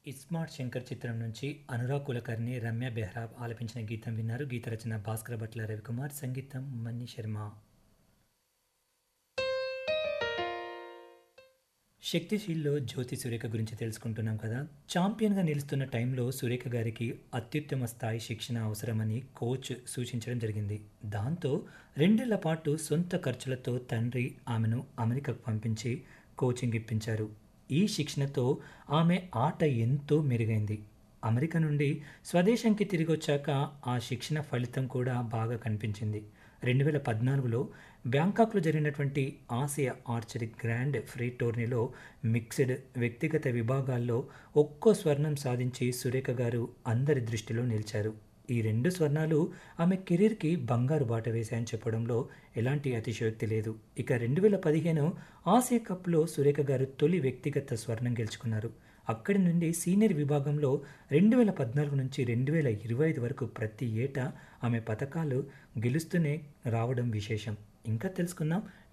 ఇస్మార్ట్ శంకర్ చిత్రం నుంచి అనురాగ్ కులకర్ణి రమ్య బెహ్రా ఆలపించిన గీతం విన్నారు గీత రచన భాస్కర భట్ల రవికుమార్ సంగీతం మన్ని శర్మ శక్తిశీల్లో జ్యోతి సురేఖ గురించి తెలుసుకుంటున్నాం కదా ఛాంపియన్గా నిలుస్తున్న టైంలో సురేఖ గారికి అత్యుత్తమ స్థాయి శిక్షణ అవసరమని కోచ్ సూచించడం జరిగింది దాంతో రెండేళ్ల పాటు సొంత ఖర్చులతో తండ్రి ఆమెను అమెరికాకు పంపించి కోచింగ్ ఇప్పించారు ఈ శిక్షణతో ఆమె ఆట ఎంతో మెరుగైంది అమెరికా నుండి స్వదేశంకి తిరిగి వచ్చాక ఆ శిక్షణ ఫలితం కూడా బాగా కనిపించింది రెండు వేల పద్నాలుగులో బ్యాంకాక్లో జరిగినటువంటి ఆసియా ఆర్చరీ గ్రాండ్ ఫ్రీ టోర్నీలో మిక్స్డ్ వ్యక్తిగత విభాగాల్లో ఒక్కో స్వర్ణం సాధించి సురేఖ గారు అందరి దృష్టిలో నిలిచారు ఈ రెండు స్వర్ణాలు ఆమె కెరీర్కి బంగారు బాట వేశాయని చెప్పడంలో ఎలాంటి అతిశయోక్తి లేదు ఇక రెండు వేల పదిహేను ఆసియా కప్లో సురేఖ గారు తొలి వ్యక్తిగత స్వర్ణం గెలుచుకున్నారు అక్కడి నుండి సీనియర్ విభాగంలో రెండు వేల పద్నాలుగు నుంచి రెండు వేల ఇరవై ఐదు వరకు ప్రతి ఏటా ఆమె పథకాలు గెలుస్తూనే రావడం విశేషం ఇంకా తెలుసుకుందాం